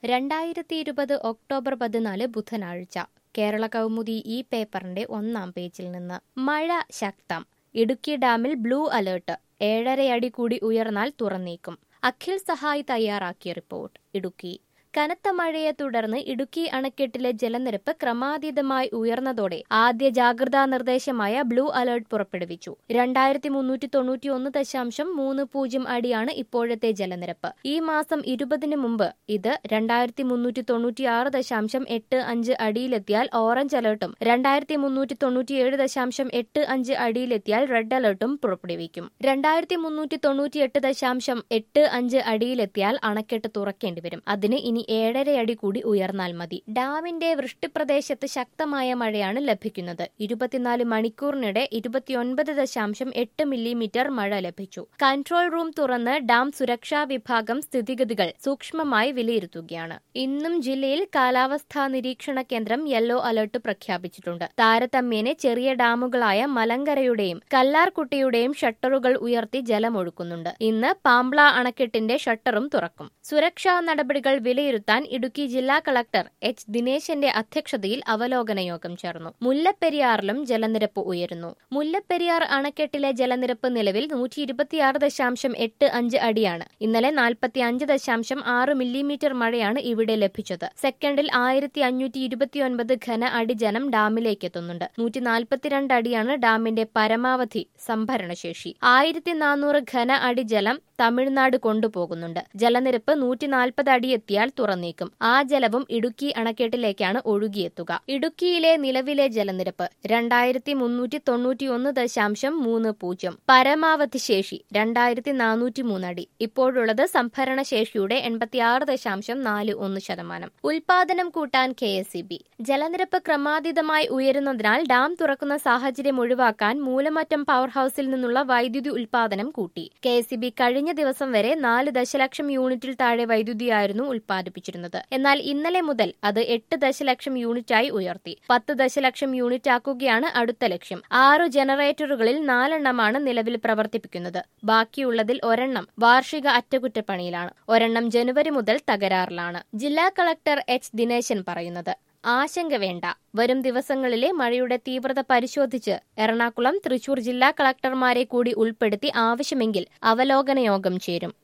രണ്ടായിരത്തി ഇരുപത് ഒക്ടോബർ പതിനാല് ബുധനാഴ്ച കേരള കൗമുദി ഈ പേപ്പറിന്റെ ഒന്നാം പേജിൽ നിന്ന് മഴ ശക്തം ഇടുക്കി ഡാമിൽ ബ്ലൂ അലേർട്ട് ഏഴരയടി കൂടി ഉയർന്നാൽ തുറന്നേക്കും അഖിൽ സഹായ് തയ്യാറാക്കിയ റിപ്പോർട്ട് ഇടുക്കി കനത്ത മഴയെ തുടർന്ന് ഇടുക്കി അണക്കെട്ടിലെ ജലനിരപ്പ് ക്രമാതീതമായി ഉയർന്നതോടെ ആദ്യ ജാഗ്രതാ നിർദ്ദേശമായ ബ്ലൂ അലേർട്ട് പുറപ്പെടുവിച്ചു രണ്ടായിരത്തി മുന്നൂറ്റി തൊണ്ണൂറ്റി ഒന്ന് ദശാംശം മൂന്ന് പൂജ്യം അടിയാണ് ഇപ്പോഴത്തെ ജലനിരപ്പ് ഈ മാസം ഇരുപതിന് മുമ്പ് ഇത് രണ്ടായിരത്തി മുന്നൂറ്റി തൊണ്ണൂറ്റി ആറ് ദശാംശം എട്ട് അഞ്ച് അടിയിലെത്തിയാൽ ഓറഞ്ച് അലേർട്ടും രണ്ടായിരത്തി മുന്നൂറ്റി തൊണ്ണൂറ്റിയേഴ് ദശാംശം എട്ട് അഞ്ച് അടിയിലെത്തിയാൽ റെഡ് അലേർട്ടും പുറപ്പെടുവിക്കും രണ്ടായിരത്തി മുന്നൂറ്റി തൊണ്ണൂറ്റിയെട്ട് ദശാംശം എട്ട് അഞ്ച് അടിയിലെത്തിയാൽ അണക്കെട്ട് തുറക്കേണ്ടി വരും അതിന് ഇനി ഏഴര അടി കൂടി ഉയർന്നാൽ മതി ഡാമിന്റെ വൃഷ്ടിപ്രദേശത്ത് ശക്തമായ മഴയാണ് ലഭിക്കുന്നത് ഇരുപത്തിനാല് മണിക്കൂറിനിടെ ഇരുപത്തിയൊൻപത് ദശാംശം എട്ട് മില്ലിമീറ്റർ മഴ ലഭിച്ചു കൺട്രോൾ റൂം തുറന്ന് ഡാം സുരക്ഷാ വിഭാഗം സ്ഥിതിഗതികൾ സൂക്ഷ്മമായി വിലയിരുത്തുകയാണ് ഇന്നും ജില്ലയിൽ കാലാവസ്ഥാ നിരീക്ഷണ കേന്ദ്രം യെല്ലോ അലർട്ട് പ്രഖ്യാപിച്ചിട്ടുണ്ട് താരതമ്യേന ചെറിയ ഡാമുകളായ മലങ്കരയുടെയും കല്ലാർകുട്ടിയുടെയും ഷട്ടറുകൾ ഉയർത്തി ജലമൊഴുക്കുന്നുണ്ട് ഇന്ന് പാംബ്ല അണക്കെട്ടിന്റെ ഷട്ടറും തുറക്കും സുരക്ഷാ നടപടികൾ വിലയിരുത്താൻ ഇടുക്കി ജില്ലാ കളക്ടർ എച്ച് ദിനേശന്റെ അധ്യക്ഷതയിൽ അവലോകന യോഗം ചേർന്നു മുല്ലപ്പെരിയാറിലും ജലനിരപ്പ് ഉയരുന്നു മുല്ലപ്പെരിയാർ അണക്കെട്ടിലെ ജലനിരപ്പ് നിലവിൽ നൂറ്റി ഇരുപത്തിയാറ് ദശാംശം എട്ട് അഞ്ച് അടിയാണ് ഇന്നലെ നാൽപ്പത്തി അഞ്ച് ദശാംശം ആറ് മില്ലിമീറ്റർ മഴയാണ് ഇവിടെ ലഭിച്ചത് സെക്കൻഡിൽ ആയിരത്തി അഞ്ഞൂറ്റി ഇരുപത്തിയൊൻപത് ഘന അടി ജലം ഡാമിലേക്ക് എത്തുന്നുണ്ട് നൂറ്റി നാൽപ്പത്തിരണ്ട് അടിയാണ് ഡാമിന്റെ പരമാവധി സംഭരണശേഷി ആയിരത്തി നാനൂറ് ഘന അടി ജലം തമിഴ്നാട് കൊണ്ടുപോകുന്നുണ്ട് ജലനിരപ്പ് നൂറ്റി നാൽപ്പത് അടി എത്തിയാൽ തുറന്നേക്കും ആ ജലവും ഇടുക്കി അണക്കെട്ടിലേക്കാണ് ഒഴുകിയെത്തുക ഇടുക്കിയിലെ നിലവിലെ ജലനിരപ്പ് രണ്ടായിരത്തി മുന്നൂറ്റി തൊണ്ണൂറ്റി ഒന്ന് ദശാംശം മൂന്ന് പൂജ്യം പരമാവധി ശേഷി രണ്ടായിരത്തി നാനൂറ്റി മൂന്നടി ഇപ്പോഴുള്ളത് സംഭരണ ശേഷിയുടെ എൺപത്തിയാറ് ദശാംശം നാല് ഒന്ന് ശതമാനം ഉൽപാദനം കൂട്ടാൻ കെ എസ് ഇ ബി ജലനിരപ്പ് ക്രമാതീതമായി ഉയരുന്നതിനാൽ ഡാം തുറക്കുന്ന സാഹചര്യം ഒഴിവാക്കാൻ മൂലമറ്റം പവർ ഹൌസിൽ നിന്നുള്ള വൈദ്യുതി ഉൽപാദനം കൂട്ടി കെ എസ് ഇ ബി കഴിഞ്ഞ ദിവസം വരെ നാല് ദശലക്ഷം യൂണിറ്റിൽ താഴെ വൈദ്യുതിയായിരുന്നു ഉൽപ്പാദിപ്പിച്ചിരുന്നത് എന്നാൽ ഇന്നലെ മുതൽ അത് എട്ട് ദശലക്ഷം യൂണിറ്റായി ഉയർത്തി പത്ത് ദശലക്ഷം യൂണിറ്റ് ആക്കുകയാണ് അടുത്ത ലക്ഷ്യം ആറു ജനറേറ്ററുകളിൽ നാലെണ്ണമാണ് നിലവിൽ പ്രവർത്തിപ്പിക്കുന്നത് ബാക്കിയുള്ളതിൽ ഒരെണ്ണം വാർഷിക അറ്റകുറ്റപ്പണിയിലാണ് ഒരെണ്ണം ജനുവരി മുതൽ തകരാറിലാണ് ജില്ലാ കളക്ടർ എച്ച് ദിനേശൻ പറയുന്നത് ആശങ്ക വേണ്ട വരും ദിവസങ്ങളിലെ മഴയുടെ തീവ്രത പരിശോധിച്ച് എറണാകുളം തൃശൂർ ജില്ലാ കളക്ടർമാരെ കൂടി ഉൾപ്പെടുത്തി ആവശ്യമെങ്കിൽ അവലോകന യോഗം ചേരും